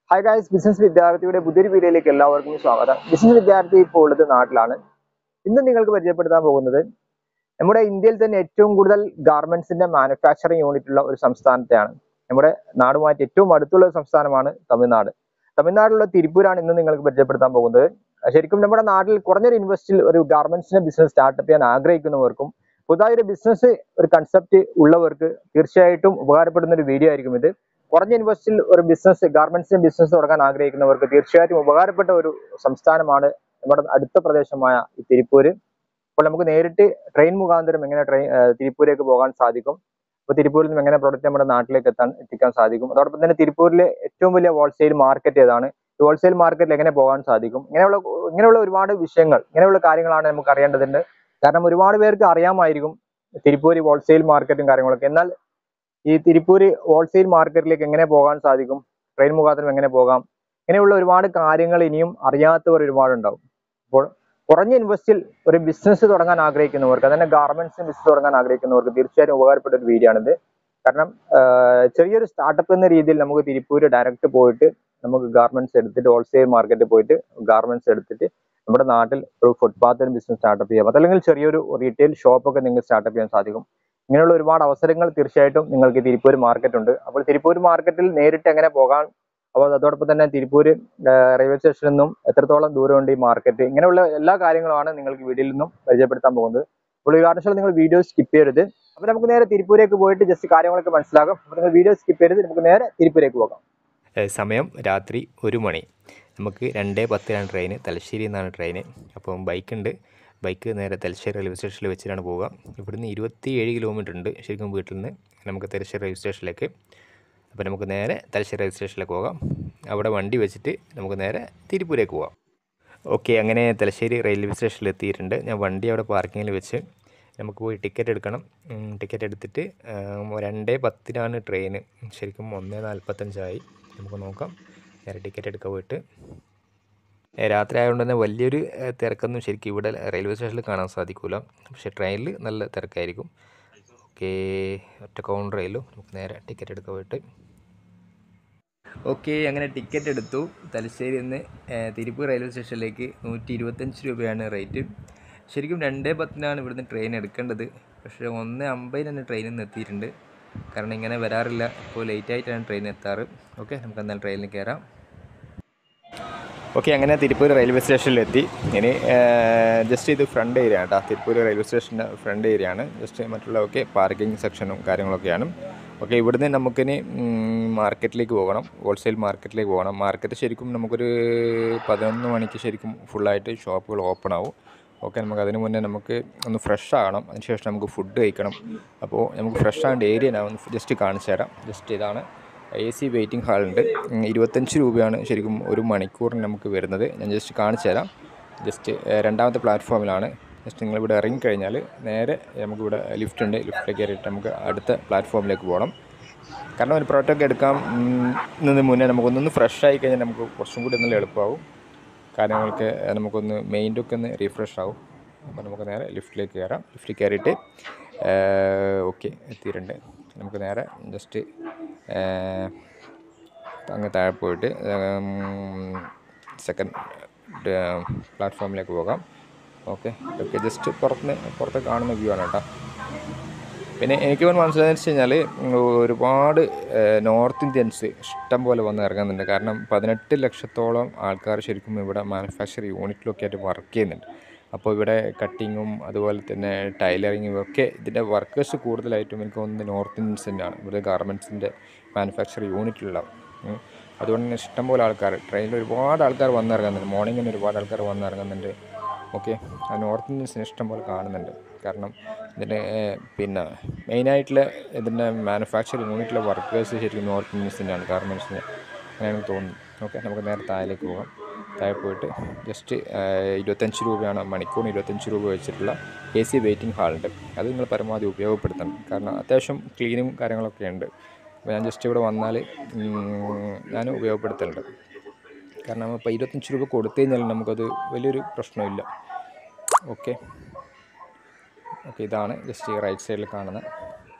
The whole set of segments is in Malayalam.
ഹായ് ഗായ്സ് ബിസിനസ് വിദ്യാർത്ഥിയുടെ പുതിയൊരു വീഡിയോയിലേക്ക് എല്ലാവർക്കും സ്വാഗതം ബിസിനസ് വിദ്യാർത്ഥി ഇപ്പോൾ ഉള്ളത് നാട്ടിലാണ് ഇന്ന് നിങ്ങൾക്ക് പരിചയപ്പെടുത്താൻ പോകുന്നത് നമ്മുടെ ഇന്ത്യയിൽ തന്നെ ഏറ്റവും കൂടുതൽ ഗാർമെന്റ്സിന്റെ മാനുഫാക്ചറിങ് യൂണിറ്റ് ഉള്ള ഒരു സംസ്ഥാനത്തെയാണ് നമ്മുടെ നാടുമായിട്ട് ഏറ്റവും അടുത്തുള്ള ഒരു സംസ്ഥാനമാണ് തമിഴ്നാട് തമിഴ്നാട്ടിലുള്ള തിരുപ്പൂരാണ് ഇന്ന് നിങ്ങൾക്ക് പരിചയപ്പെടുത്താൻ പോകുന്നത് ശരിക്കും നമ്മുടെ നാട്ടിൽ കുറഞ്ഞൊരു ഇൻവെസ്റ്റിൽ ഒരു ഗാർമെന്റ്സിന്റെ ബിസിനസ് സ്റ്റാർട്ടപ്പ് ചെയ്യാൻ ആഗ്രഹിക്കുന്നവർക്കും പുതുതായി ഒരു ബിസിനസ് ഒരു കൺസെപ്റ്റ് ഉള്ളവർക്ക് തീർച്ചയായിട്ടും ഉപകാരപ്പെടുന്ന ഒരു വീഡിയോ ആയിരിക്കും ഇത് കുറഞ്ഞ ഇൻവെസ്റ്റിൽ ഒരു ബിസിനസ് ഗാർമെന്റ്സിന്റെ ബിസിനസ് തുടങ്ങാൻ ആഗ്രഹിക്കുന്നവർക്ക് തീർച്ചയായിട്ടും ഉപകാരപ്പെട്ട ഒരു സംസ്ഥാനമാണ് നമ്മുടെ അടുത്ത പ്രദേശമായ ഈ തിരുപ്പൂര് അപ്പോൾ നമുക്ക് നേരിട്ട് ട്രെയിൻ മുഖാന്തരം എങ്ങനെ ട്രെയിൻ തിരുപ്പൂരേക്ക് പോകാൻ സാധിക്കും അപ്പോൾ തിരുപ്പൂരിൽ നിന്ന് എങ്ങനെ പ്രൊഡക്റ്റ് നമ്മുടെ നാട്ടിലേക്ക് എത്താൻ എത്തിക്കാൻ സാധിക്കും അതോടൊപ്പം തന്നെ തിരുപ്പൂരിലെ ഏറ്റവും വലിയ ഹോൾസെയിൽ മാർക്കറ്റ് ഏതാണ് ഈ ഹോൾസെയിൽ മാർക്കറ്റിൽ എങ്ങനെ പോകാൻ സാധിക്കും ഇങ്ങനെയുള്ള ഇങ്ങനെയുള്ള ഒരുപാട് വിഷയങ്ങൾ ഇങ്ങനെയുള്ള കാര്യങ്ങളാണ് നമുക്ക് അറിയേണ്ടതുണ്ട് കാരണം ഒരുപാട് പേർക്ക് അറിയാമായിരിക്കും തിരുപ്പൂര് ഹോൾസെയിൽ മാർക്കറ്റും കാര്യങ്ങളൊക്കെ എന്നാൽ ഈ തിരുപ്പൂര് ഹോൾസെയിൽ മാർക്കറ്റിലേക്ക് എങ്ങനെ പോകാൻ സാധിക്കും ട്രെയിൻ മുഖാന്തരം എങ്ങനെ പോകാം ഇങ്ങനെയുള്ള ഒരുപാട് കാര്യങ്ങൾ ഇനിയും അറിയാത്തവർ ഒരുപാടുണ്ടാവും അപ്പോൾ കുറഞ്ഞ ഇൻവെസ്റ്റിൽ ഒരു ബിസിനസ് തുടങ്ങാൻ ആഗ്രഹിക്കുന്നവർക്ക് അതന്നെ ഗാർമെന്റ്സിന് ബിസിനസ് തുടങ്ങാൻ ആഗ്രഹിക്കുന്നവർക്ക് തീർച്ചയായും ഉപകാരപ്പെട്ട ഒരു വീഡിയോ ആണിത് കാരണം ആഹ് ചെറിയൊരു സ്റ്റാർട്ടപ്പ് എന്ന രീതിയിൽ നമുക്ക് തിരുപ്പൂര് ഡയറക്റ്റ് പോയിട്ട് നമുക്ക് ഗാർമെന്റ്സ് എടുത്തിട്ട് ഹോൾസെയിൽ മാർക്കറ്റിൽ പോയിട്ട് ഗാർമെന്റ്സ് എടുത്തിട്ട് നമ്മുടെ നാട്ടിൽ ഒരു ഫുട്പാത്തിൽ ബിസിനസ് സ്റ്റാർട്ടപ്പ് ചെയ്യാം അതല്ലെങ്കിൽ ചെറിയൊരു റീറ്റെയിൽ ഷോപ്പൊക്കെ നിങ്ങൾക്ക് സ്റ്റാർട്ടപ്പ് ചെയ്യാൻ സാധിക്കും ഇങ്ങനെയുള്ള ഒരുപാട് അവസരങ്ങൾ തീർച്ചയായിട്ടും നിങ്ങൾക്ക് തിരുപ്പൂർ മാർക്കറ്റ് ഉണ്ട് അപ്പോൾ തിരുപ്പൂർ മാർക്കറ്റിൽ നേരിട്ട് എങ്ങനെ പോകാൻ അപ്പോൾ അതോടൊപ്പം തന്നെ തിരുപ്പൂര് റെയിൽവേ സ്റ്റേഷനിൽ നിന്നും എത്രത്തോളം ദൂരമുണ്ട് ഈ മാർക്കറ്റ് ഇങ്ങനെയുള്ള എല്ലാ കാര്യങ്ങളുമാണ് നിങ്ങൾക്ക് വീഡിയോയിൽ നിന്നും പരിചയപ്പെടുത്താൻ പോകുന്നത് അപ്പോൾ ഈ കാരണവശാൽ നിങ്ങൾ വീഡിയോ സ്കിപ്പ് ചെയ്യരുത് അപ്പോൾ നമുക്ക് നേരെ തിരുപ്പൂരേക്ക് പോയിട്ട് ജസ്റ്റ് കാര്യങ്ങളൊക്കെ മനസ്സിലാക്കാം അപ്പോൾ നിങ്ങൾ വീഡിയോ സ്കിപ്പ് ചെയ്യരുത് നമുക്ക് നേരെ തിരുപ്പൂരേക്ക് പോകാം ഏഹ് സമയം രാത്രി ഒരു മണി നമുക്ക് രണ്ടേ പത്തിനാണ് ട്രെയിന് തലശ്ശേരി നിന്നാണ് ട്രെയിന് അപ്പം ബൈക്കുണ്ട് ബൈക്ക് നേരെ തലശ്ശേരി റെയിൽവേ സ്റ്റേഷനിൽ വെച്ചിട്ടാണ് പോവുക ഇവിടുന്ന് ഇരുപത്തി ഏഴ് കിലോമീറ്റർ ഉണ്ട് ശരിക്കും വീട്ടിൽ നിന്ന് നമുക്ക് തലശ്ശേരി റെയിൽവേ സ്റ്റേഷനിലേക്ക് അപ്പോൾ നമുക്ക് നേരെ തലശ്ശേരി റെയിൽവേ സ്റ്റേഷനിലേക്ക് പോകാം അവിടെ വണ്ടി വെച്ചിട്ട് നമുക്ക് നേരെ തിരുപ്പൂരേക്ക് പോകാം ഓക്കെ അങ്ങനെ തലശ്ശേരി റെയിൽവേ സ്റ്റേഷനിൽ എത്തിയിട്ടുണ്ട് ഞാൻ വണ്ടി അവിടെ പാർക്കിങ്ങിൽ വെച്ച് നമുക്ക് പോയി ടിക്കറ്റ് എടുക്കണം ടിക്കറ്റ് എടുത്തിട്ട് ഉം, രണ്ടേ പത്തിനാണ് ട്രെയിന് ശരിക്കും ഒന്നേ നാൽപ്പത്തഞ്ചായി നമുക്ക് നോക്കാം നേരെ ടിക്കറ്റ് എടുക്കാൻ പോയിട്ട് ഏ, രാത്രി ആയതുകൊണ്ട് തന്നെ വലിയൊരു ഏ, തിരക്കൊന്നും ശരിക്കും ഇവിടെ റെയിൽവേ സ്റ്റേഷനിൽ കാണാൻ സാധിക്കില്ല പക്ഷേ ട്രെയിനിൽ നല്ല തിരക്കായിരിക്കും ഓക്കെ ഒറ്റ കൗണ്ടറേലും നമുക്ക് നേരെ ടിക്കറ്റ് എടുക്കാൻ പോയിട്ട് ഓക്കെ അങ്ങനെ ടിക്കറ്റ് എടുത്തു തലശ്ശേരി നിന്ന് തിരുപ്പൂർ റെയിൽവേ സ്റ്റേഷനിലേക്ക് നൂറ്റി ഇരുപത്തഞ്ച് രൂപയാണ് റേറ്റ് ശരിക്കും രണ്ടേ പത്തിനാണ് ഇവിടുന്ന് ട്രെയിൻ എടുക്കേണ്ടത് പക്ഷേ ഒന്ന് അമ്പതിന് തന്നെ ട്രെയിനിൽ നിന്ന് എത്തിയിട്ടുണ്ട് കാരണം ഇങ്ങനെ വരാറില്ല ഇപ്പോൾ ലേറ്റ് ആയിട്ടാണ് ട്രെയിൻ എത്താറ് ഓക്കെ നമുക്ക് എന്നാൽ ട്രെയിനിൽ കയറാം ഓക്കെ അങ്ങനെ തിരുപ്പൂർ റെയിൽവേ സ്റ്റേഷനിലെത്തി ഇനി ജസ്റ്റ് ഇത് ഫ്രണ്ട് ഏരിയ കേട്ടോ തിരുപ്പൂർ റെയിൽവേ സ്റ്റേഷൻ്റെ ഫ്രണ്ട് ഏരിയ ആണ് ജസ്റ്റ് മറ്റുള്ള ഓക്കെ പാർക്കിംഗ് സെക്ഷനും കാര്യങ്ങളൊക്കെയാണ് ഓക്കെ ഇവിടുന്ന് നമുക്കിനി മാർക്കറ്റിലേക്ക് പോകണം ഹോൾസെയിൽ മാർക്കറ്റിലേക്ക് പോകണം മാർക്കറ്റ് ശരിക്കും നമുക്കൊരു പതിനൊന്ന് മണിക്ക് ശരിക്കും ഫുള്ളായിട്ട് ഷോപ്പുകൾ ഓപ്പൺ ആവും ഓക്കെ നമുക്ക് അതിന് മുന്നേ നമുക്ക് ഒന്ന് ഫ്രഷ് ആകണം അതിനുശേഷം നമുക്ക് ഫുഡ് കഴിക്കണം അപ്പോൾ നമുക്ക് ഫ്രഷ് ആകേണ്ട ഏരിയ ഞാൻ ഒന്ന് ജസ്റ്റ് കാണിച്ചു തരാം ജസ്റ്റ് ഇതാണ് എ സി വെയിറ്റിംഗ് ഹാളുണ്ട് ഉം, ഇരുപത്തഞ്ച് രൂപയാണ് ശരിക്കും ഒരു മണിക്കൂറിന് നമുക്ക് വരുന്നത് ഞാൻ ജസ്റ്റ് കാണിച്ചു തരാം ജസ്റ്റ് ഏഹ്, രണ്ടാമത്തെ പ്ലാറ്റ്ഫോമിലാണ് ജസ്റ്റ് നിങ്ങളിവിടെ ഇറങ്ങിക്കഴിഞ്ഞാൽ നേരെ നമുക്കിവിടെ ലിഫ്റ്റ് ഉണ്ട് ലിഫ്റ്റിൽ കയറിയിട്ട് നമുക്ക് അടുത്ത പ്ലാറ്റ്ഫോമിലേക്ക് പോകണം കാരണം ഒരു പ്രോഡക്റ്റ് എടുക്കാൻ ഉം, ന്നതിന് മുന്നേ നമുക്കൊന്നൊന്ന് ഫ്രഷ് ആയി കഴിഞ്ഞാൽ നമുക്ക് കുറച്ചും കൂടി നല്ല എളുപ്പമാവും കാര്യങ്ങൾക്ക് നമുക്കൊന്ന് മൈൻഡൊക്കെ ഒന്ന് റീഫ്രഷ് ആവും അപ്പോൾ നമുക്ക് നേരെ ലിഫ്റ്റിലേക്ക് കയറാം ലിഫ്റ്റിൽ കയറിയിട്ട് ഓക്കെ എത്തിയിട്ടുണ്ട് നമുക്ക് നേരെ ജസ്റ്റ് അങ്ങ് താഴെ പോയിട്ട് സെക്കൻഡ് പ്ലാറ്റ്ഫോമിലേക്ക് പോകാം ഓക്കെ ഓക്കെ ജസ്റ്റ് പുറത്തുനിന്ന് പുറത്ത് കാണുന്ന വ്യൂ ആണ് കേട്ടോ പിന്നെ എനിക്ക് ഇവൻ മനസ്സിലായെന്ന് വെച്ച് കഴിഞ്ഞാൽ ഒരുപാട് ഏഹ്, നോർത്ത് ഇന്ത്യൻസ് ഇഷ്ടം പോലെ വന്ന് ഇറങ്ങുന്നുണ്ട് കാരണം പതിനെട്ട് ലക്ഷത്തോളം ആൾക്കാർ ശരിക്കും ഇവിടെ മാനുഫാക്ചർ യൂണിറ്റിലൊക്കെ ആയിട്ട് വർക്ക് ചെയ്യുന്നുണ്ട് അപ്പോൾ ഇവിടെ കട്ടിങ്ങും അതുപോലെ തന്നെ ടൈലറിങ്ങും ഒക്കെ ഇതിൻ്റെ വർക്കേഴ്സ് കൂടുതലായിട്ടും എനിക്ക് തോന്നുന്നത് നോർത്ത് ഇന്ത്യൻസ് തന്നെയാണ് ഇവിടെ ഗാർമെൻറ്റ്സിൻ്റെ മാനുഫാക്ചർ യൂണിറ്റിലുള്ള ഉം. അതുകൊണ്ട് തന്നെ ഇഷ്ടംപോലെ ആൾക്കാർ ട്രെയിനിൽ ഒരുപാട് ആൾക്കാർ വന്നിറങ്ങുന്നുണ്ട് മോർണിംഗ് തന്നെ ഒരുപാട് ആൾക്കാർ വന്നിറങ്ങുന്നുണ്ട് ഓക്കെ ആ നോർത്ത് ഇന്ത്യൻസിന് ഇഷ്ടംപോലെ കാണുന്നുണ്ട് കാരണം ഇതിൻ്റെ ഏഹ്, പിന്നെ മെയിനായിട്ടുള്ള ഇതിൻ്റെ മാനുഫാക്ചർ യൂണിറ്റിലെ വർക്കേഴ്സ് ശരിക്കും നോർത്ത് ഇന്ത്യൻസ് തന്നെയാണ് ഗാർമെൻറ്റ്സിന് അങ്ങനെയാണ് എനിക്ക് തോന്നുന്നത് ഓക്കെ നമുക്ക് നേരെ താഴേക്ക് പോകാം താഴെ പോയിട്ട് ജസ്റ്റ് ഇരുപത്തഞ്ച് രൂപയാണ് മണിക്കൂറിന് ഇരുപത്തഞ്ച് രൂപ വെച്ചിട്ടുള്ള എ സി വെയിറ്റിംഗ് ഹാളുണ്ട് അത് നിങ്ങൾ പരമാവധി ഉപയോഗപ്പെടുത്തണം കാരണം അത്യാവശ്യം ക്ലീനും കാര്യങ്ങളൊക്കെ ഉണ്ട് അപ്പോൾ ഞാൻ ജസ്റ്റ് ഇവിടെ വന്നാൽ ഞാൻ ഉപയോഗപ്പെടുത്തലുണ്ട് കാരണം ഇപ്പോൾ ഇരുപത്തഞ്ച് രൂപ കൊടുത്തു കഴിഞ്ഞാൽ നമുക്കത് വലിയൊരു പ്രശ്നമില്ല ഓക്കെ ഓക്കെ ഇതാണ് ജസ്റ്റ് ഈ റൈറ്റ് സൈഡിൽ കാണുന്ന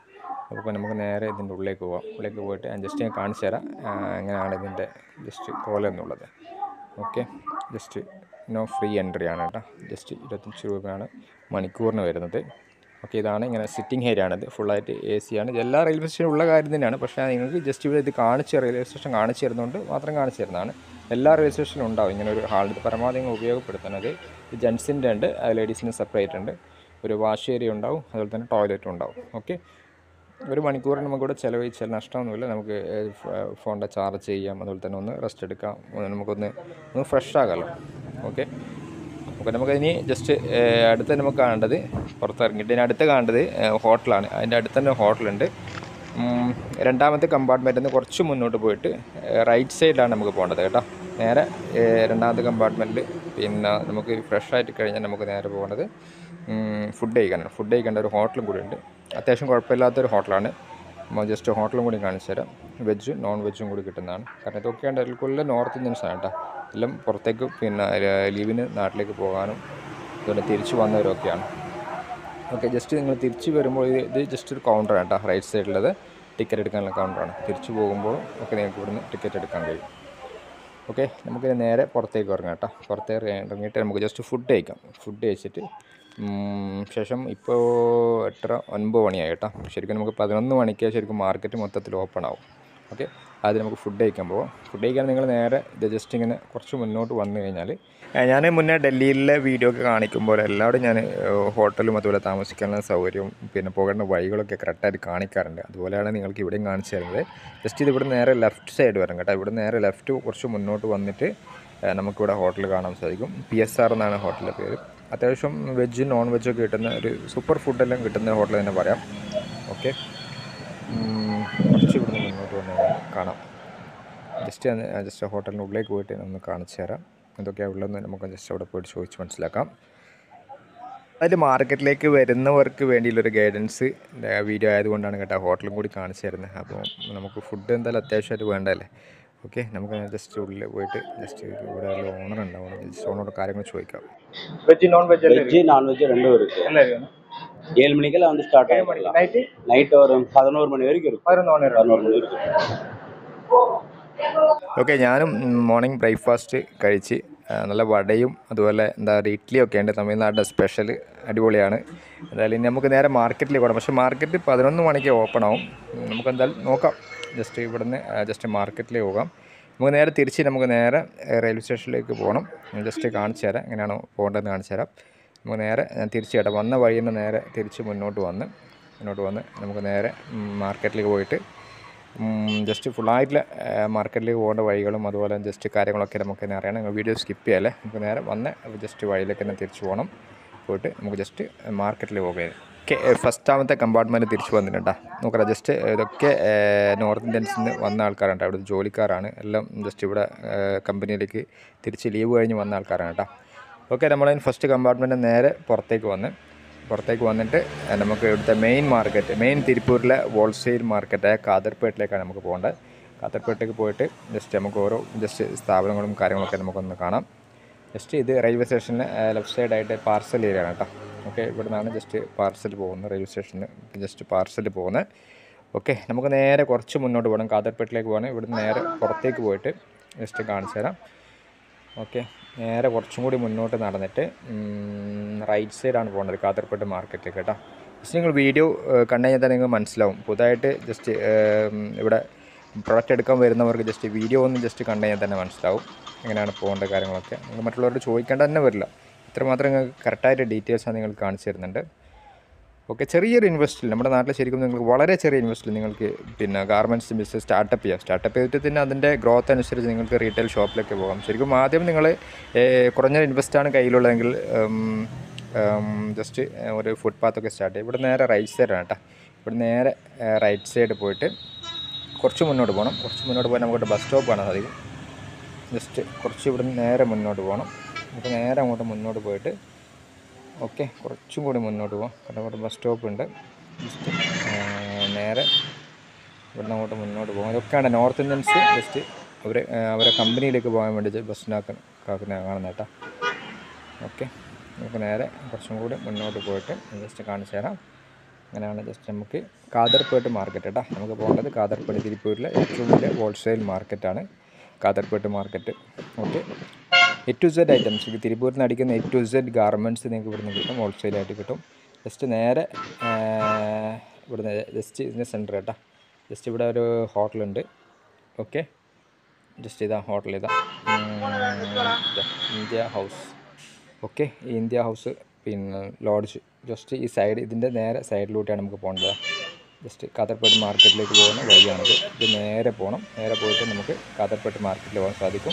അപ്പോൾ നമുക്ക് നേരെ ഇതിൻ്റെ ഉള്ളിലേക്ക് പോവാം ഉള്ളിലേക്ക് പോയിട്ട് ഞാൻ ജസ്റ്റ് ഞാൻ കാണിച്ചു തരാം ആ, എങ്ങനെയാണ് ഇതിൻ്റെ ജസ്റ്റ് കോല എന്നുള്ളത് okay just no free entry ആണ് കേട്ടോ ജസ്റ്റ് ഇരുപത്തഞ്ച് രൂപയാണ് മണിക്കൂറിന് വരുന്നത് ഓക്കെ ഇതാണ് ഇങ്ങനെ സിറ്റിംഗ് ഏരിയ ആണിത് ഫുള്ളായിട്ട് എ സി ആണ് ഇത് എല്ലാ റെയിൽവേ സ്റ്റേഷനും ഉള്ള കാര്യം തന്നെയാണ് പക്ഷേ നിങ്ങൾക്ക് ജസ്റ്റ് ഇവിടെ ഇത് കാണിച്ച് റെയിൽവേ സ്റ്റേഷൻ കാണിച്ചു തരുന്നതുകൊണ്ട് മാത്രം കാണിച്ചു തരുന്നതാണ് എല്ലാ റെയിൽവേ സ്റ്റേഷനിലും ഉണ്ടാവും ഇങ്ങനെ ഒരു ഹാൾ ഇത് പരമാവധി നിങ്ങൾ ഉപയോഗപ്പെടുത്തുന്നത് ഇത് ജെൻസിൻ്റെ ഉണ്ട് ലേഡീസിന് സെപ്പറേറ്റ് ഉണ്ട് ഒരു വാഷ് ഏരിയ ഉണ്ടാവും അതുപോലെ തന്നെ ടോയ്ലറ്റും ഉണ്ടാവും ഓക്കെ ഒരു മണിക്കൂറിന് നമുക്കിവിടെ ചിലവഴിച്ചാൽ നഷ്ടമൊന്നുമില്ല നമുക്ക് ഏഹ്, ഫ- ഫോണിൻ്റെ ചാർജ് ചെയ്യാം അതുപോലെ തന്നെ ഒന്ന് റെസ്റ്റ് എടുക്കാം ഒന്ന് നമുക്കൊന്ന് ഒന്ന് ഫ്രഷ് ആകാമല്ലോ ഓക്കെ അപ്പോൾ നമുക്ക് ഇനി ജസ്റ്റ് അടുത്ത് നമുക്ക് കാണേണ്ടത് പുറത്തിറങ്ങിയിട്ട് ഇനി അടുത്ത് കാണേണ്ടത് ഏഹ്, ഹോട്ടലാണ് അതിൻ്റെ അടുത്ത് തന്നെ ഹോട്ടലുണ്ട് ഉം, രണ്ടാമത്തെ കമ്പാർട്ട്മെൻറ്റിൽ നിന്ന് കുറച്ച് മുന്നോട്ട് പോയിട്ട് ഏഹ്, റൈറ്റ് സൈഡിലാണ് നമുക്ക് പോകേണ്ടത് കേട്ടോ നേരെ ഏഹ്, രണ്ടാമത്തെ കമ്പാർട്ട്മെൻറ്റിൽ പിന്നെ നമുക്ക് ഫ്രഷ് ആയിട്ട് കഴിഞ്ഞാൽ നമുക്ക് നേരെ പോകേണ്ടത് ഫുഡ് കഴിക്കാനാണ് ഫുഡ് കഴിക്കേണ്ട ഒരു ഹോട്ടലും കൂടി ഉണ്ട് അത്യാവശ്യം കുഴപ്പമില്ലാത്തൊരു ഹോട്ടലാണ് നമ്മൾ ജസ്റ്റ് ഹോട്ടലും കൂടി കാണിച്ചു തരാം വെജ് നോൺ വെജും കൂടി കിട്ടുന്നതാണ് കാരണം ഇതൊക്കെയാണ് അതിൽക്കുള്ള നോർത്ത് ഇന്ത്യൻസ് ആണ് കേട്ടോ എല്ലാം പുറത്തേക്ക് പിന്നെ ലീവിന് നാട്ടിലേക്ക് പോകാനും അതുപോലെ തിരിച്ചു വന്നവരൊക്കെയാണ് ഓക്കെ ജസ്റ്റ് നിങ്ങൾ തിരിച്ച് വരുമ്പോൾ ഇത് ഇത് ജസ്റ്റ് ഒരു കൗണ്ടറാണ് കേട്ടോ റൈറ്റ് സൈഡിലത് ടിക്കറ്റ് എടുക്കാനുള്ള കൗണ്ടറാണ് തിരിച്ചു പോകുമ്പോൾ ഒക്കെ നിങ്ങൾക്ക് ഇവിടുന്ന് ടിക്കറ്റ് എടുക്കാൻ കഴിയും ഓക്കെ നമുക്കിനി നേരെ പുറത്തേക്ക് ഇറങ്ങാം കേട്ടോ പുറത്തേക്ക് ഇറങ്ങിയിട്ട് നമുക്ക് ജസ്റ്റ് ഫുഡ് കഴിക്കാം ഫുഡ് കഴിച്ചിട്ട് ഉം, ശേഷം ഇപ്പോൾ എട്ടര ഒൻപത് മണിയായി കേട്ടോ ശരിക്കും നമുക്ക് പതിനൊന്ന് മണിക്ക് ശരിക്കും മാർക്കറ്റ് മൊത്തത്തിൽ ഓപ്പൺ ആവും ഓക്കെ ആദ്യം നമുക്ക് ഫുഡ് കഴിക്കാൻ പോവാം ഫുഡ് കഴിക്കാൻ നിങ്ങൾ നേരെ ഇത് ജസ്റ്റ് ഇങ്ങനെ കുറച്ച് മുന്നോട്ട് വന്നു കഴിഞ്ഞാൽ ഞാൻ മുന്നേ ഡൽഹിയിലെ വീഡിയോ ഒക്കെ കാണിക്കുമ്പോൾ എല്ലാവരും ഞാൻ ഹോട്ടലും അതുപോലെ താമസിക്കാനുള്ള സൗകര്യവും പിന്നെ പോകേണ്ട വഴികളൊക്കെ കറക്റ്റായിട്ട് കാണിക്കാറുണ്ട് അതുപോലെയാണ് നിങ്ങൾക്ക് ഇവിടെയും കാണിച്ചു തരുന്നത് ജസ്റ്റ് ഇത് ഇവിടെ നേരെ ലെഫ്റ്റ് സൈഡ് വരും കേട്ടോ ഇവിടെ നേരെ ലെഫ്റ്റ് കുറച്ച് മുന്നോട്ട് വന്നിട്ട് ഏഹ്, നമുക്കിവിടെ ഹോട്ടൽ കാണാൻ സാധിക്കും പി എസ് ആർ എന്നാണ് ഹോട്ടലിൻ്റെ പേര് അത്യാവശ്യം വെജ് നോൺ വെജൊക്കെ കിട്ടുന്ന ഒരു സൂപ്പർ ഫുഡെല്ലാം കിട്ടുന്ന ഹോട്ടൽ തന്നെ പറയാം ഓക്കെ കുറച്ച് ഇവിടുന്ന് മുന്നോട്ട് വന്നു കഴിഞ്ഞാൽ കാണാം ജസ്റ്റ് ജസ്റ്റ് ഹോട്ടലിൻ്റെ ഉള്ളിലേക്ക് പോയിട്ട് ഒന്ന് കാണിച്ചു തരാം എന്തൊക്കെയാണ് ഉള്ളതെന്ന് നമുക്ക് ജസ്റ്റ് അവിടെ പോയിട്ട് ചോദിച്ച് മനസ്സിലാക്കാം അതിൽ മാർക്കറ്റിലേക്ക് വരുന്നവർക്ക് വേണ്ടിയുള്ളൊരു ഗൈഡൻസ് വീഡിയോ ആയതുകൊണ്ടാണ് കേട്ടോ ഹോട്ടലും കൂടി കാണിച്ചു തരുന്നത് അപ്പോൾ നമുക്ക് ഫുഡ് എന്തായാലും അത്യാവശ്യമായിട്ട് വേണ്ടതല്ലേ ഓക്കെ നമുക്ക് ജസ്റ്റ് ഉള്ളിൽ പോയിട്ട് ജസ്റ്റ് ഇവിടെ ഓണർ ഉണ്ടാവും ജസ്റ്റ് ഓണറോട് കാര്യങ്ങൾ ചോദിക്കാം veg non veg veg non veg ரெண்டும் இருக்கு ஏழு மணிக்கெல்லாம் வந்து ஸ்டார்ட் ஆகும் നൈറ്റ് நைட் ஒரு பதினோரு மணி வரைக்கும் இருக்கும் പതിനൊന്ന് பதினோரு மணி வரைக்கும் ഓക്കെ ഞാനും മോർണിംഗ് ബ്രേക്ക്ഫാസ്റ്റ് കഴിച്ച് ആ, നല്ല വടയും അതുപോലെ എന്താ പറയുക ഇഡ്ഡലിയൊക്കെ ഉണ്ട് തമിഴ്നാടിൻ്റെ സ്പെഷ്യൽ അടിപൊളിയാണ് എന്തായാലും ഇനി നമുക്ക് നേരെ മാർക്കറ്റിലേക്ക് പോകണം പക്ഷേ മാർക്കറ്റ് പതിനൊന്ന് മണിക്ക് ഓപ്പൺ ആവും ഉം, നമുക്ക് എന്തായാലും നോക്കാം ജസ്റ്റ് ഇവിടുന്ന് ജസ്റ്റ് മാർക്കറ്റിലേക്ക് പോകാം നമുക്ക് നേരെ തിരിച്ച് നമുക്ക് നേരെ റെയിൽവേ സ്റ്റേഷനിലേക്ക് പോകണം ഞാൻ ജസ്റ്റ് കാണിച്ചു തരാം എങ്ങനെയാണോ പോകേണ്ടതെന്ന് കാണിച്ചു തരാം നമുക്ക് നേരെ ഞാൻ തിരിച്ച് കേട്ടോ വന്ന വഴി തന്നെ നേരെ തിരിച്ച് മുന്നോട്ട് വന്ന് മുന്നോട്ട് വന്ന് നമുക്ക് നേരെ മാർക്കറ്റിലേക്ക് പോയിട്ട് ജസ്റ്റ് ഫുള്ളായിട്ടുള്ള മാർക്കറ്റിലേക്ക് പോകേണ്ട വഴികളും അതുപോലെ ജസ്റ്റ് കാര്യങ്ങളൊക്കെ നമുക്ക് തന്നെ അറിയണം നിങ്ങൾ വീഡിയോ സ്കിപ്പ് ചെയ്യാല്ലേ നമുക്ക് നേരെ വന്ന് ജസ്റ്റ് വഴിയിലേക്ക് തന്നെ തിരിച്ചു പോകണം പോയിട്ട് നമുക്ക് ജസ്റ്റ് മാർക്കറ്റിൽ പോകുകയാണ് ഓക്കെ ഫസ്റ്റാമത്തെ കമ്പാർട്ട്മെൻറ്റ് തിരിച്ചു വന്നിട്ടുണ്ടാ നോക്കാം ജസ്റ്റ് ഇതൊക്കെ നോർത്ത് ഇന്ത്യൻസിൽ നിന്ന് വന്ന ആൾക്കാരുണ്ട് അവിടുത്തെ ജോലിക്കാരാണ് എല്ലാം ജസ്റ്റ് ഇവിടെ കമ്പനിയിലേക്ക് തിരിച്ച് ലീവ് കഴിഞ്ഞ് വന്ന ആൾക്കാരാണ് കേട്ടോ ഓക്കെ നമ്മളതിന് ഫസ്റ്റ് കമ്പാർട്ട്മെൻറ്റ് നേരെ പുറത്തേക്ക് വന്ന് പുറത്തേക്ക് വന്നിട്ട് ഏഹ്, നമുക്ക് ഇവിടുത്തെ മെയിൻ മാർക്കറ്റ് മെയിൻ തിരുപ്പൂരിലെ ഹോൾസെയിൽ മാർക്കറ്റായ കാതർപേട്ടിലേക്കാണ് നമുക്ക് പോകേണ്ടത് കാതർപേട്ടിലേക്ക് പോയിട്ട് ജസ്റ്റ് നമുക്ക് ഓരോ ജസ്റ്റ് സ്ഥാപനങ്ങളും കാര്യങ്ങളൊക്കെ നമുക്കൊന്ന് കാണാം ജസ്റ്റ് ഇത് റെയിൽവേ സ്റ്റേഷനിലെ ലെഫ്റ്റ് സൈഡായിട്ട് പാർസൽ ഏരിയ ആണ് കേട്ടോ ഓക്കെ ഇവിടെ നിന്നാണ് ജസ്റ്റ് പാർസൽ പോകുന്നത് റെയിൽവേ സ്റ്റേഷന് ജസ്റ്റ് പാർസൽ പോകുന്നത് ഓക്കെ നമുക്ക് നേരെ കുറച്ച് മുന്നോട്ട് പോകണം കാതർപേട്ടിലേക്ക് പോകണം ഇവിടുന്ന് നേരെ പുറത്തേക്ക് പോയിട്ട് ജസ്റ്റ് കാണിച്ചു തരാം ഓക്കെ നേരെ കുറച്ചും കൂടി മുന്നോട്ട് നടന്നിട്ട് റൈറ്റ് സൈഡാണ് പോകേണ്ടത് കാതർപേട്ട് മാർക്കറ്റിലേക്ക് കേട്ടോ ജസ്റ്റ് നിങ്ങൾ വീഡിയോ കണ്ടു കഴിഞ്ഞാൽ തന്നെ നിങ്ങൾക്ക് മനസ്സിലാവും പുതുതായിട്ട് ജസ്റ്റ് ഇവിടെ പ്രൊഡക്റ്റ് എടുക്കാൻ വരുന്നവർക്ക് ജസ്റ്റ് വീഡിയോ ഒന്ന് ജസ്റ്റ് കണ്ടു കഴിഞ്ഞാൽ തന്നെ മനസ്സിലാവും എങ്ങനെയാണ് പോകേണ്ട കാര്യങ്ങളൊക്കെ നിങ്ങൾ മറ്റുള്ളവരോട് ചോദിക്കേണ്ട തന്നെ വരില്ല ഇത്രമാത്രം നിങ്ങൾക്ക് കറക്റ്റായിട്ട് ഡീറ്റെയിൽസാണ് നിങ്ങൾ കാണിച്ചു തരുന്നുണ്ട് ഓക്കെ ചെറിയൊരു ഇൻവെസ്റ്റിൽ നമ്മുടെ നാട്ടിൽ ശരിക്കും നിങ്ങൾക്ക് വളരെ ചെറിയ ഇൻവെസ്റ്റിൽ നിങ്ങൾക്ക് പിന്നെ ഗാർമെൻറ്റ്സ് ബിസിനസ് സ്റ്റാർട്ടപ്പ് ചെയ്യാം സ്റ്റാർട്ടപ്പ് ചെയ്തിട്ട് തന്നെ അതിൻ്റെ ഗ്രോത്ത് അനുസരിച്ച് നിങ്ങൾക്ക് റീറ്റെയിൽ ഷോപ്പിലേക്ക് പോകാം ശരിക്കും ആദ്യം നിങ്ങൾ കുറഞ്ഞ ഇൻവെസ്റ്റാണ് കയ്യിലുള്ളതെങ്കിൽ ജസ്റ്റ് ഒരു ഫുട്പാത്തൊക്കെ സ്റ്റാർട്ട് ചെയ്യും ഇവിടെ നേരെ റൈറ്റ് സൈഡാണ് കേട്ടോ ഇവിടെ നേരെ റൈറ്റ് സൈഡ് പോയിട്ട് കുറച്ച് മുന്നോട്ട് പോകണം കുറച്ച് മുന്നോട്ട് പോയാൽ നമുക്ക് ബസ് സ്റ്റോപ്പ് കാണാൻ സാധിക്കും ജസ്റ്റ് കുറച്ച് ഇവിടെ നേരെ മുന്നോട്ട് പോകണം നമുക്ക് നേരെ അങ്ങോട്ട് മുന്നോട്ട് പോയിട്ട് ഓക്കെ കുറച്ചും കൂടി മുന്നോട്ട് പോകാം കാരണം ഇവിടെ ബസ് സ്റ്റോപ്പ് ഉണ്ട് ജസ്റ്റ് നേരെ ഇവിടുന്ന് അങ്ങോട്ട് മുന്നോട്ട് പോകും ഇതൊക്കെയാണ് നോർത്ത് ഇന്ത്യൻസ് ജസ്റ്റ് അവർ അവരെ കമ്പനിയിലേക്ക് പോകാൻ വേണ്ടി ബസ്സിനാക്കുന്ന കാക്കുന്ന കാണുന്ന കേട്ടോ ഓക്കെ നമുക്ക് നേരെ കുറച്ചും കൂടി മുന്നോട്ട് പോയിട്ട് ജസ്റ്റ് കാണിച്ചു തരാം അങ്ങനെയാണ് ജസ്റ്റ് നമുക്ക് കാദർപേട്ട് മാർക്കറ്റ് കേട്ടോ നമുക്ക് പോകേണ്ടത് കാദർപേട്ട് തിരുപ്പൂരിലെ ഏറ്റവും വലിയ ഹോൾസെയിൽ മാർക്കറ്റാണ് Kadarpet market okay A to Z items ഇത് തിരുപ്പൂരിൽ നിന്ന് അടിക്കുന്ന എ ടു സെഡ് ഗാർമെൻറ്റ്സ് നിങ്ങൾക്ക് ഇവിടുന്ന് കിട്ടും ഹോൾസെയിലായിട്ട് കിട്ടും ജസ്റ്റ് നേരെ ആ, ഇവിടുന്ന് ജസ്റ്റ് ഇതിൻ്റെ സെൻറ്റർ കേട്ടോ ജസ്റ്റ് ഇവിടെ ഒരു ഹോട്ടലുണ്ട് ഓക്കെ ജസ്റ്റ് ഇതാ ഹോട്ടൽ ഇതാ ഉം, ദാ ഇന്ത്യ ഹൗസ് ഓക്കെ ഈ ഇന്ത്യ ഹൗസ് പിന്നെ ലോഡ്ജ് ജസ്റ്റ് ഈ സൈഡ് ഇതിൻ്റെ നേരെ സൈഡിലൂടെയാണ് നമുക്ക് പോകേണ്ടത് ജസ്റ്റ് കാതർപേട്ട് മാർക്കറ്റിലേക്ക് പോകുന്ന വഴിയാണിത് ഇത് നേരെ പോകണം നേരെ പോയിട്ട് നമുക്ക് കാതർപേട്ട് മാർക്കറ്റിൽ പോകാൻ സാധിക്കും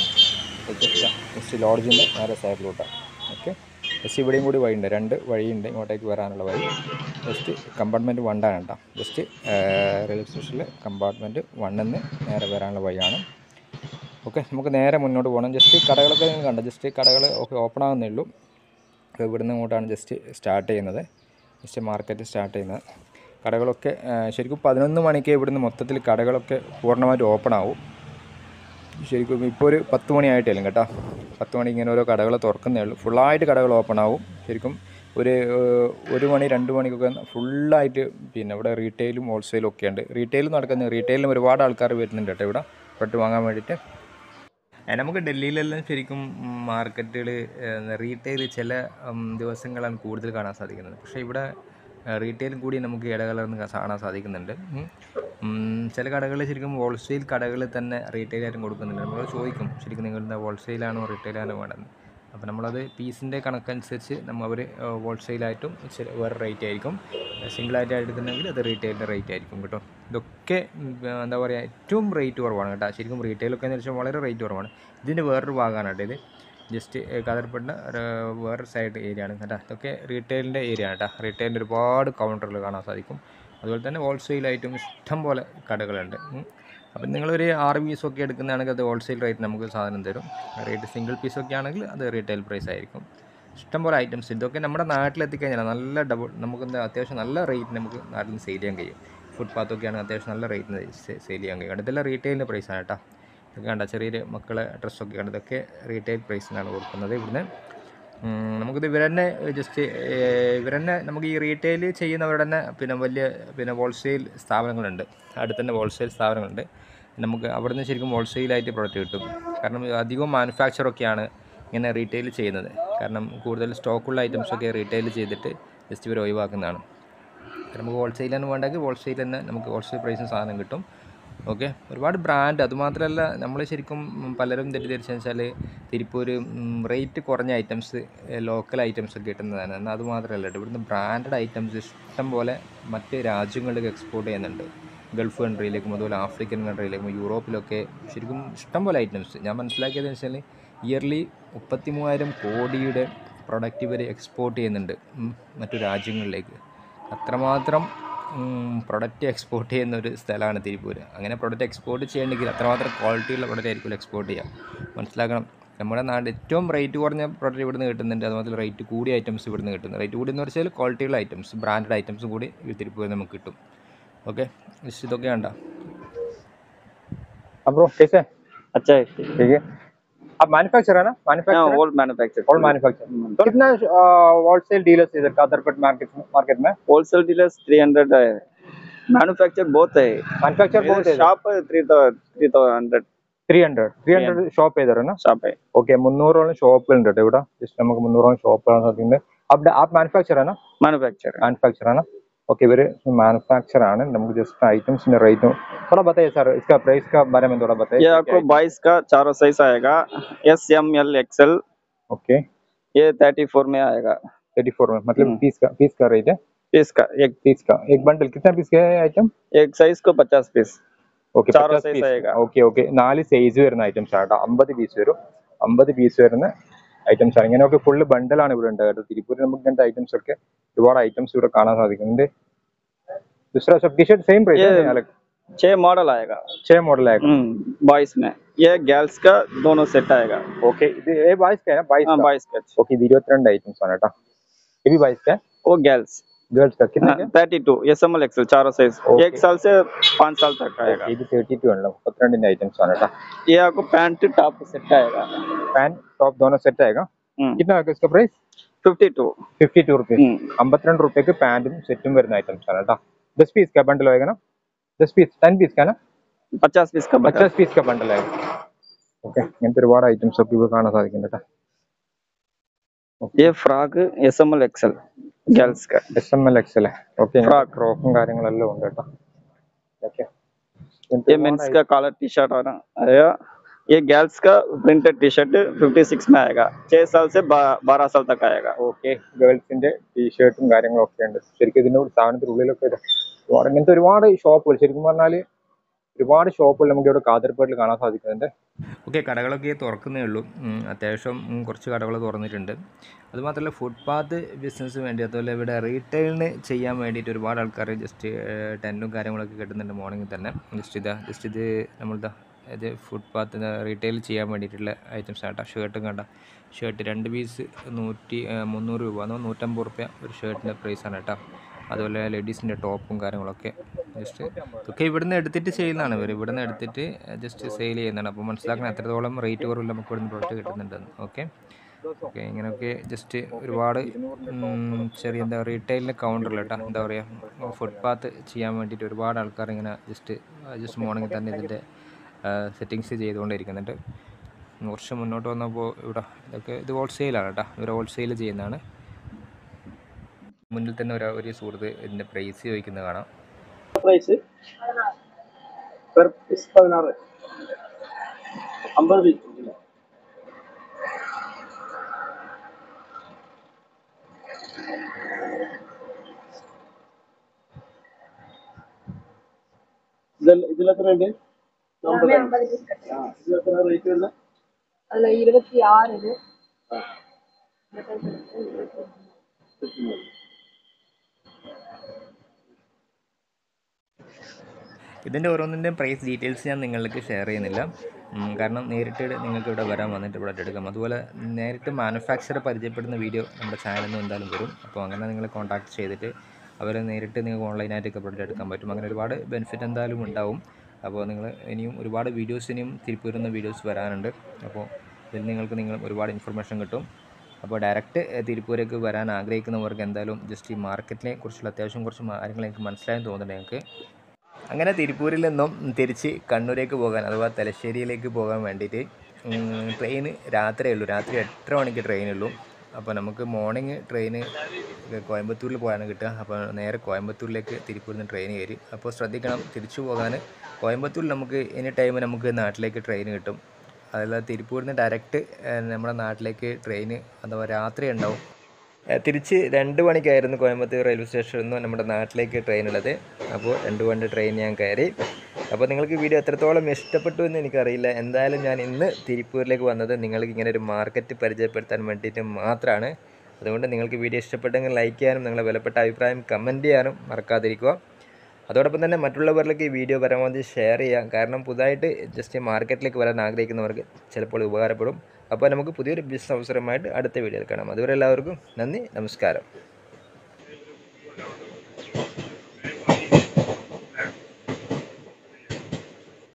ജസ്റ്റ് ലോഡ്ജിൻ്റെ നേരെ സൈഡിലൂട്ടാണ് ഓക്കെ ജസ്റ്റ് ഇവിടെയും കൂടി വഴിയുണ്ട് രണ്ട് വഴിയുണ്ട് ഇങ്ങോട്ടേക്ക് വരാനുള്ള വഴി ജസ്റ്റ് കമ്പാർട്ട്മെൻറ്റ് വണ്ടാണ് കേട്ടോ ജസ്റ്റ് റെയിൽവേ സ്റ്റേഷനിൽ കമ്പാർട്ട്മെൻറ്റ് വണ്ണിന്ന് നേരെ വരാനുള്ള വഴിയാണ് ഓക്കെ നമുക്ക് നേരെ മുന്നോട്ട് പോകണം ജസ്റ്റ് കടകളൊക്കെ നിങ്ങൾ കണ്ട ജസ്റ്റ് കടകൾ ഒക്കെ ഓപ്പൺ ആകുന്നേ ഉള്ളൂ അപ്പോൾ ഇവിടുന്ന് ഇങ്ങോട്ടാണ് ജസ്റ്റ് സ്റ്റാർട്ട് ചെയ്യുന്നത് ജസ്റ്റ് മാർക്കറ്റ് സ്റ്റാർട്ട് ചെയ്യുന്നത് കടകളൊക്കെ ആ, ശരിക്കും പതിനൊന്ന് മണിക്ക് ഇവിടുന്ന് മൊത്തത്തിൽ കടകളൊക്കെ പൂർണ്ണമായിട്ട് ഓപ്പൺ ആവും ശരിക്കും ഇപ്പോൾ ഒരു പത്ത് മണി ആയിട്ടില്ല കേട്ടോ പത്ത് മണി ഇങ്ങനെ ഓരോ കടകൾ തുറക്കുന്നേ ഉള്ളൂ ഫുള്ളായിട്ട് കടകൾ ഓപ്പൺ ആവും ശരിക്കും ഒരു ഏഹ്, ഒരു മണി രണ്ട് മണിക്കൊക്കെ ഫുള്ളായിട്ട് പിന്നെ ഇവിടെ റീറ്റെയിലും ഹോൾസെയിലും ഒക്കെ ഉണ്ട് റീറ്റെയിലും നടക്കുന്ന റീറ്റെയിലും ഒരുപാട് ആൾക്കാർ വരുന്നുണ്ട് കേട്ടോ ഇവിടെ പ്രൊഡക്റ്റ് വാങ്ങാൻ വേണ്ടിയിട്ട് ഏ, നമുക്ക് ഡൽഹിയിലെല്ലാം ശരിക്കും മാർക്കറ്റുകൾ റീറ്റെയിൽ ചില ഉം, ദിവസങ്ങളാണ് കൂടുതൽ കാണാൻ സാധിക്കുന്നത് പക്ഷേ ഇവിടെ റീറ്റെയിലും കൂടി നമുക്ക് ഇടകലർന്ന് കാ- കാണാൻ സാധിക്കുന്നുണ്ട് ഉം. ഉം, ചില കടകളിൽ ശരിക്കും ഹോൾസെയിൽ കടകളിൽ തന്നെ റീറ്റെയിലായിട്ടും കൊടുക്കുന്നുണ്ട് നമ്മൾ ചോദിക്കും ശരിക്കും നിങ്ങളുടെ ഹോൾസെയിലാണോ റീറ്റെയിലാണോ വേണ്ടത് അപ്പോൾ നമ്മളത് പീസിൻ്റെ കണക്കനുസരിച്ച് നമ്മൾ അവർ ഹോൾസെയിലായിട്ടും ചില വേറെ റേറ്റ് ആയിരിക്കും സിംഗിളായിട്ട് എടുക്കുന്നെങ്കിൽ അത് റീറ്റെയിലിൻ്റെ റേറ്റ് ആയിരിക്കും കേട്ടോ ഇതൊക്കെ ഉം, എന്താ പറയുക ഏറ്റവും റേറ്റ് കുറവാണ് കേട്ടോ ശരിക്കും റീറ്റെയിലൊക്കെ എന്ന് വെച്ചാൽ വളരെ റേറ്റ് കുറവാണ് ഇതിൻ്റെ വേറൊരു ഭാഗമാണ് കേട്ടോ ഇത് ജസ്റ്റ് കതർപ്പെടുന്ന ഒരു വേറൊരു സൈഡ് ഏരിയ ആണ് കേട്ടോ ഇതൊക്കെ റീറ്റെയിലിൻ്റെ ഏരിയ ആണ് കേട്ടോ റീറ്റെയിലിൻ്റെ ഒരുപാട് കൗണ്ടറുകൾ കാണാൻ സാധിക്കും അതുപോലെ തന്നെ ഹോൾസെയിലായിട്ടും ഇഷ്ടം പോലെ കടകളുണ്ട് ഉം. അപ്പം നിങ്ങളൊരു ആറ് പീസൊക്കെ എടുക്കുന്നതാണെങ്കിൽ അത് ഹോൾസെയിൽ റേറ്റ് നമുക്ക് സാധനം തരും റേറ്റ് സിംഗിൾ പീസൊക്കെ ആണെങ്കിൽ അത് റീറ്റെയിൽ പ്രൈസ് ആയിരിക്കും ഇഷ്ടംപോലെ ഐറ്റംസ് ഇതൊക്കെ നമ്മുടെ നാട്ടിലെത്തിക്കഴിഞ്ഞാൽ നല്ല ഡബിൾ നമുക്ക് എന്താ അത്യാവശ്യം നല്ല റേറ്റ് നമുക്ക് നാട്ടിൽ നിന്ന് സെയിൽ ചെയ്യാൻ കഴിയും ഫുട്പാത്തൊക്കെ ആണെങ്കിൽ അത്യാവശ്യം നല്ല റേറ്റിന് സെയിൽ ചെയ്യാൻ കഴിയും ഇതെല്ലാം റീറ്റെയിലിൻ്റെ പ്രൈസാണ് കേട്ടോ ഇതൊക്കെ കണ്ട ചെറിയ മക്കളെ ഡ്രസ്സൊക്കെ കണ്ട ഇതൊക്കെ റീറ്റെയിൽ പ്രൈസിനാണ് കൊടുക്കുന്നത് ഇവിടുന്ന് ഉം, നമുക്കിത് ഇവർ തന്നെ ജസ്റ്റ് ഇവർ തന്നെ നമുക്ക് ഈ റീറ്റെയിൽ ചെയ്യുന്നവരുടെ തന്നെ പിന്നെ വലിയ പിന്നെ ഹോൾസെയിൽ സ്ഥാപനങ്ങളുണ്ട് അടുത്ത് തന്നെ ഹോൾസെയിൽ സ്ഥാപനങ്ങളുണ്ട് നമുക്ക് അവിടുന്ന് ശരിക്കും ഹോൾസെയിലായിട്ട് പ്രൊഡക്റ്റ് കിട്ടും കാരണം അധികവും മാനുഫാക്ചറൊക്കെയാണ് ഇങ്ങനെ റീറ്റെയിൽ ചെയ്യുന്നത് കാരണം കൂടുതൽ സ്റ്റോക്കുള്ള ഐറ്റംസൊക്കെ റീറ്റെയിൽ ചെയ്തിട്ട് ജസ്റ്റ് ഇവർ ഒഴിവാക്കുന്നതാണ് നമുക്ക് ഹോൾസെയിലാണ് വേണ്ടെങ്കിൽ ഹോൾസെയിൽ തന്നെ നമുക്ക് ഹോൾസെയിൽ പ്രൈസിന് സാധനം കിട്ടും ഓക്കെ ഒരുപാട് ബ്രാൻഡ് അതുമാത്രമല്ല നമ്മൾ ശരിക്കും ഉം, പലരും തെറ്റിദ്ധരിച്ചെന്ന് വെച്ചാൽ തിരുപ്പൂർ റേറ്റ് കുറഞ്ഞ ഐറ്റംസ് ലോക്കൽ ഐറ്റംസ് ഒക്കെ കിട്ടുന്നതാണ് എന്നാൽ അത് മാത്രമല്ല കേട്ടോ ഇവിടുന്ന് ബ്രാൻഡഡ് ഐറ്റംസ് ഇഷ്ടം പോലെ മറ്റ് രാജ്യങ്ങളിലേക്ക് എക്സ്പോർട്ട് ചെയ്യുന്നുണ്ട് ഗൾഫ് കൺട്രിയിലേക്കും അതുപോലെ ആഫ്രിക്കൻ കൺട്രിയിലേക്കും യൂറോപ്പിലൊക്കെ ശരിക്കും ഇഷ്ടം പോലെ ഐറ്റംസ് ഞാൻ മനസ്സിലാക്കിയതെന്ന് വെച്ചാൽ ഇയർലി മുപ്പത്തി മൂവായിരം കോടിയുടെ പ്രൊഡക്റ്റ് ഇവർ എക്സ്പോർട്ട് ചെയ്യുന്നുണ്ട് ഉം, മറ്റു രാജ്യങ്ങളിലേക്ക് അത്രമാത്രം പ്രൊഡക്റ്റ് എക്സ്പോർട്ട് ചെയ്യുന്ന ഒരു സ്ഥലമാണ് തിരുപ്പൂർ അങ്ങനെ പ്രൊഡക്റ്റ് എക്സ്പോർട്ട് ചെയ്യണമെങ്കിൽ അത്രമാത്രം ക്വാളിറ്റിയുള്ള പ്രൊഡക്റ്റ് ആയിരിക്കും എക്സ്പോർട്ട് ചെയ്യുക മനസ്സിലാക്കണം നമ്മുടെ നാട് ഏറ്റവും റേറ്റ് കുറഞ്ഞ പ്രൊഡക്റ്റ് ഇവിടുന്ന് കിട്ടുന്നുണ്ട് അതുപോലെ റേറ്റ് കൂടിയ ഐറ്റംസ് ഇവിടുന്ന് കിട്ടുന്നു റേറ്റ് കൂടി എന്ന് വെച്ചാൽ ക്വാളിറ്റിയുള്ള ഐറ്റംസ് ബ്രാൻഡഡ് ഐറ്റംസും കൂടി ഈ തിരുപ്പൂരിൽ നമുക്ക് കിട്ടും ഓക്കെ ജസ്റ്റ് ഇതൊക്കെ വേണ്ട अब ब्रो कैसे हैं? अच्छा है ठीक है आप मैन्युफैक्चर है ना manufacture old manufacture all manufacture तो कितना होलसेल डीलर्स इधर कादरपेट मार्केट मार्केट में होलसेल डीलर्स थ्री हंड्रेड है मैन्युफैक्चर बहुत है मैन्युफैक्चर बहुत है shop three three hundred three hundred three hundred shop ചെയ്തോ शॉप है ഓക്കെ മുന്നൂറോളം ഷോപ്പുകൾ ഉണ്ട് കേട്ടോ ഇവിടെ ജസ്റ്റ് നമുക്ക് മുന്നൂറോളം ഷോപ്പുകൾ സാധിക്കുന്നുണ്ട് അവിടെ ആ മാനുഫാക്ചർ ആണ് मैन्युफैक्चर मैन्युफैक्चर है ना ओके इवര് मैन्युफैक्चर ആണ് നമുക്ക് ജസ്റ്റ് ഐറ്റംസിന്റെ റേറ്റ് थोड़ा बताइए सर इसका प्राइस का बारे में थोड़ा बताइए ये आपको बाईस का चारों साइज आएगा S M L XL okay ये थर्टी फोर में आएगा 34 में मतलब हम्म। पीस का पीस का रेट है पीस का एक पीस का एक बंडल कितना पीस का है आइटम एक साइज को पचास पीस ഓക്കെ ചാറ് size ആയേക്കാ. ഓക്കെ ഓക്കെ നാല് സൈസ് വരുന്ന ഐറ്റംസ് ആണ് കേട്ടോ അമ്പത് പീസ് വരും അമ്പത് പീസ് വരുന്ന ഐറ്റംസ് ആണ് ഇങ്ങനെയൊക്കെ ഫുള്ള് ബണ്ടലാണ് ഇവിടെ ഉണ്ട് കേട്ടോ തിരുപ്പൂരിൽ നമുക്ക് ഇങ്ങനത്തെ ഐറ്റംസ് ഒക്കെ ഒരുപാട് ഐറ്റംസ് ഇവിടെ കാണാൻ സാധിക്കുന്നുണ്ട് दूसरा सब टी शर्ट सेम प्राइस ये- है अलग छह मॉडल आएगा छह मॉडल है बाईस में ये गर्ल्स का दोनों सेट आएगा ഓക്കെ ഇത് ഏ ബായ്സ് का है ना बाईस हाँ का बाईस का ओके ഇത് ഇരുപത്തിരണ്ട് ഐറ്റംസ് ആണ് കേട്ടോ ഇത് भी बाईस का है वो गर्ल्स गर्ल्स का कितना का thirty two S M L XL चारों साइज Okay. एक साल से पाँच साल तक आएगा ഇത് തേർട്ടി ടു ആണല്ലോ മുപ്പത്തിരണ്ടിന്റെ ഐറ്റംസ് ആണ് കേട്ടോ ये आपको पैंट टॉप सेट आएगा पैन टॉप दोनों सेट आएगा ഉം. कितना है इसका price fifty two fifty two rupees അമ്പത്തിരണ്ട് റുപ്യക്ക് പാന്റും സെറ്റും വരുന്ന ഐറ്റംസ് ആണ് കേട്ടോ दस पीस का बंडल होएगा ना दस पीस टेन पीस का ना पचास पीस का बचा പച്ചാസ് പീസ് का बंडल है ഓക്കെ ഇങ്ങനത്തെ ഒരുപാട് ഐറ്റംസ് ഒക്കെ ഇവിടെ കാണാൻ സാധിക്കുന്നുണ്ട് കേട്ടോ ये frock S M L XL girls का എസ് എം എൽ എക്സ് അല്ലേ ഓക്കെ Frock. ഫ്രോക്കും കാര്യങ്ങളെല്ലാം ഉണ്ട് കേട്ടോ ഓക്കെ ये मेंस का कॉलर टी शर्ट और आया ये गर्ल्स का printed T shirt fifty six में आएगा छह साल से बारह साल तक आएगा ഓക്കെ ഗേൾസിന്റെ ടീഷർട്ടും കാര്യങ്ങളും ഒക്കെ ഉണ്ട് ശരിക്കും ഇതിന്റെ ഒരു സാധനത്തിന്റെ ഉള്ളിലൊക്കെ ഇത് ഒരുപാട് ഇങ്ങനത്തെ ഒരുപാട് ഷോപ്പുകൾ ശരിക്കും പറഞ്ഞാല് ഒരുപാട് ഷോപ്പുകൾ നമുക്ക് ഇവിടെ കാതർപ്പേട്ടിൽ കാണാൻ സാധിക്കുന്നുണ്ട് ഓക്കെ കടകളൊക്കെ തുറക്കുന്നേ ഉള്ളൂ ഉം, അത്യാവശ്യം ഉം, കുറച്ച് കടകൾ തുറന്നിട്ടുണ്ട് അതുമാത്രമല്ല ഫുട്പാത്ത് ബിസിനസ് വേണ്ടി അതുപോലെ ഇവിടെ റീറ്റെയിലിന് ചെയ്യാൻ വേണ്ടിയിട്ട് ഒരുപാട് ആൾക്കാർ ജസ്റ്റ് ടെൻറ്റും കാര്യങ്ങളൊക്കെ കിട്ടുന്നുണ്ട് മോർണിംഗിൽ തന്നെ ജസ്റ്റ് ഇതാ ജസ്റ്റ് ഇത് നമ്മളിതാ ഇത് ഫുട്പാത്ത് റീറ്റെയിൽ ചെയ്യാൻ വേണ്ടിയിട്ടുള്ള ഐറ്റംസ് ആട്ടോ ഷർട്ടും കണ്ട ഷർട്ട് രണ്ട് പീസ് നൂറ്റി ആ, മുന്നൂറ് രൂപ എന്നോ നൂറ്റമ്പത് റുപ്യ ഒരു ഷർട്ടിൻ്റെ പ്രൈസാണ് കേട്ടോ അതുപോലെ ലേഡീസിൻ്റെ ടോപ്പും കാര്യങ്ങളൊക്കെ ജസ്റ്റ് ഇതൊക്കെ ഇവിടുന്ന് എടുത്തിട്ട് ചെയ്യുന്നതാണ് ഇവർ ഇവിടുന്ന് എടുത്തിട്ട് ജസ്റ്റ് സെയിൽ ചെയ്യുന്നതാണ് അപ്പോൾ മനസ്സിലാക്കണം എത്രത്തോളം റേറ്റ് കുറവിൽ നമുക്ക് ഇവിടുന്ന് പ്രോഡക്റ്റ് കിട്ടുന്നുണ്ടെന്ന് ഓക്കെ ഓക്കെ ഇങ്ങനെയൊക്കെ ജസ്റ്റ് ഒരുപാട് ഉം, ചെറിയ എന്താ റീറ്റെയിലിന് കൗണ്ടറിൽ കേട്ടോ എന്താ പറയുക ഫുട്പാത്ത് ചെയ്യാൻ വേണ്ടിയിട്ട് ഒരുപാട് ആൾക്കാർ ഇങ്ങനെ ജസ്റ്റ് ജസ്റ്റ് മോർണിംഗിൽ തന്നെ ഇതിൻ്റെ സെറ്റിങ്സ് ചെയ്തുകൊണ്ടിരിക്കുന്നുണ്ട് കുറച്ച് മുന്നോട്ട് വന്നപ്പോൾ ഇവിടെ ഇതൊക്കെ ഇത് ഹോൾസെയിലാണ് കേട്ടോ ഇവർ ഹോൾസെയിൽ ചെയ്യുന്നതാണ് മുന്നിൽ തന്നെ ഒരു ഒരു സുഹൃത്ത് ഇതിൻ്റെ പ്രൈസ് ചോദിക്കുന്നത് കാണാം പ്രൈസ് പെർ പീസ് പതിനാറ് അമ്പത് പീസ് ഇതിലെത്ര ഉണ്ട് ஐம்பது பீஸ் கட்டு ഇതിലെത്ര റേറ്റ് വരുന്നത് அதுல இருபத்தி ஆறு இது ഇതിൻ്റെ ഓരോന്നിൻ്റെയും പ്രൈസ് ഡീറ്റെയിൽസ് ഞാൻ നിങ്ങൾക്ക് ഷെയർ ചെയ്യുന്നില്ല ഉം, കാരണം നേരിട്ട് നിങ്ങൾക്ക് ഇവിടെ വരാൻ വന്നിട്ട് ഇവിടെ എടുക്കാം അതുപോലെ നേരിട്ട് മാനുഫാക്ചർ പരിചയപ്പെടുന്ന വീഡിയോ നമ്മുടെ ചാനലിൽ നിന്ന് എന്തായാലും വരും അപ്പോൾ അങ്ങനെ നിങ്ങൾ കോൺടാക്ട് ചെയ്തിട്ട് അവരെ നേരിട്ട് നിങ്ങൾക്ക് ഓൺലൈനായിട്ടൊക്കെ പ്രൊഡക്റ്റ് എടുക്കാൻ പറ്റും അങ്ങനെ ഒരുപാട് ബെനിഫിറ്റ് എന്തായാലും ഉണ്ടാവും അപ്പോൾ നിങ്ങൾ ഇനിയും ഒരുപാട് വീഡിയോസ് ഇനിയും തിരുപ്പൂരുന്ന വീഡിയോസ് വരാനുണ്ട് അപ്പോൾ ഇതിൽ നിങ്ങൾക്ക് നിങ്ങൾ ഒരുപാട് ഇൻഫർമേഷൻ കിട്ടും അപ്പോൾ ഡയറക്റ്റ് തിരുപ്പൂരേക്ക് വരാൻ ആഗ്രഹിക്കുന്നവർക്ക് എന്തായാലും ജസ്റ്റ് ഈ മാർക്കറ്റിനെ കുറിച്ചുള്ള അത്യാവശ്യം കുറച്ച് കാര്യങ്ങൾ എനിക്ക് മനസ്സിലായെന്ന് തോന്നുന്നുണ്ട് ഞങ്ങൾക്ക് അങ്ങനെ തിരുപ്പൂരിൽ നിന്നും തിരിച്ച് കണ്ണൂരേക്ക് പോകാൻ അഥവാ തലശ്ശേരിയിലേക്ക് പോകാൻ വേണ്ടിയിട്ട് ട്രെയിൻ രാത്രിയേ ഉള്ളൂ രാത്രി എട്ടര മണിക്ക് ട്രെയിനുള്ളൂ അപ്പോൾ നമുക്ക് മോർണിംഗ് ട്രെയിന് കോയമ്പത്തൂരിൽ പോയാണ് കിട്ടുക അപ്പോൾ നേരെ കോയമ്പത്തൂരിലേക്ക് തിരുപ്പൂരിൽ നിന്ന് ട്രെയിൻ കയറി അപ്പോൾ ശ്രദ്ധിക്കണം തിരിച്ചു പോകാൻ കോയമ്പത്തൂരിൽ നമുക്ക് എനി ടൈം നമുക്ക് നാട്ടിലേക്ക് ട്രെയിൻ കിട്ടും അതല്ല തിരുപ്പൂരിൽ നിന്ന് ഡയറക്റ്റ് നമ്മുടെ നാട്ടിലേക്ക് ട്രെയിന് അഥവാ രാത്രി ഉണ്ടാവും ഏഹ് തിരിച്ച് രണ്ട് മണിക്കായിരുന്നു കോയമ്പത്തൂർ റെയിൽവേ സ്റ്റേഷനിൽ നിന്ന് നമ്മുടെ നാട്ടിലേക്ക് ട്രെയിൻ ഉള്ളത് അപ്പോൾ രണ്ട് മണി ട്രെയിൻ ഞാൻ കയറി അപ്പോൾ നിങ്ങൾക്ക് വീഡിയോ എത്രത്തോളം ഇഷ്ടപ്പെട്ടു എന്ന് എനിക്കറിയില്ല എന്തായാലും ഞാൻ ഇന്ന് തിരുപ്പൂരിലേക്ക് വന്നത് നിങ്ങൾക്ക് ഇങ്ങനെ ഒരു മാർക്കറ്റ് പരിചയപ്പെടുത്താൻ വേണ്ടിയിട്ട് മാത്രമാണ് അതുകൊണ്ട് നിങ്ങൾക്ക് വീഡിയോ ഇഷ്ടപ്പെട്ടെങ്കിൽ ലൈക്ക് ചെയ്യാനും നിങ്ങളുടെ വിലപ്പെട്ട അഭിപ്രായം കമൻറ്റ് ചെയ്യാനും മറക്കാതിരിക്കുക അതോടൊപ്പം തന്നെ മറ്റുള്ളവരിലേക്ക് ഈ വീഡിയോ പരമാവധി ഷെയർ ചെയ്യാം കാരണം പുതുതായിട്ട് ജസ്റ്റ് മാർക്കറ്റിലേക്ക് വരാൻ ആഗ്രഹിക്കുന്നവർക്ക് ചിലപ്പോൾ ഉപകാരപ്പെടും അപ്പോൾ നമുക്ക് പുതിയൊരു ബിസിനസ് അവസരമായിട്ട് അടുത്ത വീഡിയോയിൽ കാണാം അതുവരെ എല്ലാവർക്കും നന്ദി നമസ്കാരം